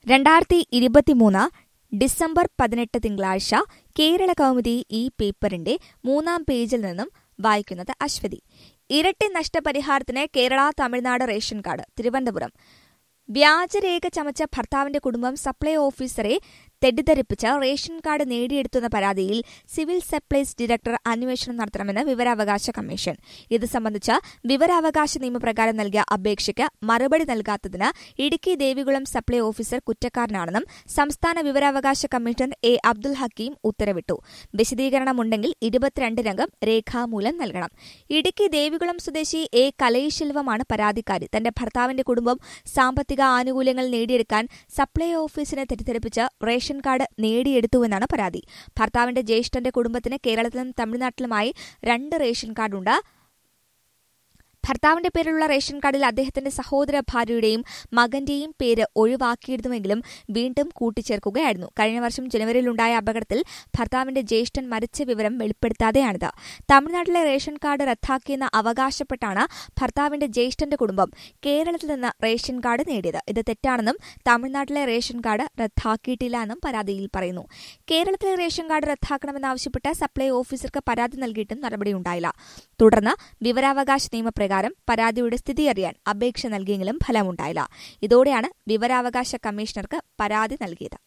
രണ്ടായിരത്തി ഇരുപത്തിമൂന്ന് ഡിസംബർ പതിനെട്ട് തിങ്കളാഴ്ച കേരള കൗമുദി ഈ പേപ്പറിന്റെ മൂന്നാം പേജിൽ നിന്നും വായിക്കുന്നത് അശ്വതി ഇരട്ടി നഷ്ടപരിഹാരത്തിന് കേരള തമിഴ്നാട് റേഷൻ കാർഡ് തിരുവനന്തപുരം വ്യാജരേഖ ചമച്ച ഭർത്താവിന്റെ കുടുംബം സപ്ലൈ ഓഫീസറെ തെറ്റിദ്ധരിപ്പിച്ച് റേഷൻ കാർഡ് നേടിയെടുത്തുന്ന പരാതിയിൽ സിവിൽ സപ്ലൈസ് ഡയറക്ടർ അന്വേഷണം നടത്തണമെന്ന് വിവരാവകാശ കമ്മീഷൻ ഇത് സംബന്ധിച്ച വിവരാവകാശ നിയമപ്രകാരം നൽകിയ അപേക്ഷയ്ക്ക് മറുപടി നൽകാത്തതിന് ഇടുക്കി ദേവികുളം സപ്ലൈ ഓഫീസർ കുറ്റക്കാരനാണെന്നും സംസ്ഥാന വിവരാവകാശ കമ്മീഷണർ എ അബ്ദുൽ ഹക്കീം ഉത്തരവിട്ടു വിശദീകരണമുണ്ടെങ്കിൽ ഇരുപത്തിരണ്ടിനകം രേഖാമൂലം നൽകണം ഇടുക്കി ദേവികുളം സ്വദേശി എ കലൈശെൽവമാണ് പരാതിക്കാരി തന്റെ ഭർത്താവിന്റെ കുടുംബം സാമ്പത്തിക ആനുകൂല്യങ്ങൾ നേടിയെടുക്കാൻ സപ്ലൈ ഓഫീസിനെ തെറ്റിദ്ധരിപ്പിച്ച് റേഷൻ കാർഡ് നേടിയെടുത്തുവെന്നാണ് പരാതി ഭർത്താവിന്റെ ജ്യേഷ്ഠന്റെ കുടുംബത്തിന് കേരളത്തിലും തമിഴ്നാട്ടിലുമായി രണ്ട് റേഷൻ കാർഡുണ്ട് ഭർത്താവിന്റെ പേരിലുള്ള റേഷൻ കാർഡിൽ അദ്ദേഹത്തിന്റെ സഹോദര ഭാര്യയുടെയും മകന്റെയും പേര് ഒഴിവാക്കിയിരുന്നുവെങ്കിലും വീണ്ടും കൂട്ടിച്ചേർക്കുകയായിരുന്നു കഴിഞ്ഞ വർഷം ജനുവരിയിലുണ്ടായ അപകടത്തിൽ ഭർത്താവിന്റെ ജ്യേഷ്ഠൻ മരിച്ച വിവരം വെളിപ്പെടുത്താതെയാണിത് തമിഴ്നാട്ടിലെ റേഷൻ കാർഡ് റദ്ദാക്കിയെന്ന് അവകാശപ്പെട്ടാണ് ഭർത്താവിന്റെ ജ്യേഷ്ഠന്റെ കുടുംബം കേരളത്തിൽ നിന്ന് റേഷൻ കാർഡ് നേടിയത് ഇത് തെറ്റാണെന്നും തമിഴ്നാട്ടിലെ റേഷൻ കാർഡ് റദ്ദാക്കിയിട്ടില്ല എന്നും പരാതിയിൽ പറയുന്നു കേരളത്തിലെ റേഷൻ കാർഡ് റദ്ദാക്കണമെന്നാവശ്യപ്പെട്ട് സപ്ലൈ ഓഫീസർക്ക് പരാതി നൽകിയിട്ടും നടപടിയുണ്ടായില്ല തുടർന്ന് വിവരാവകാശ നിയമപ്രകാരം പരാതിയുടെ സ്ഥിതി അറിയാൻ അപേക്ഷ നൽകിയെങ്കിലും ഫലമുണ്ടായില്ല ഇതോടെയാണ് വിവരാവകാശ കമ്മീഷണർക്ക് പരാതി നൽകിയത്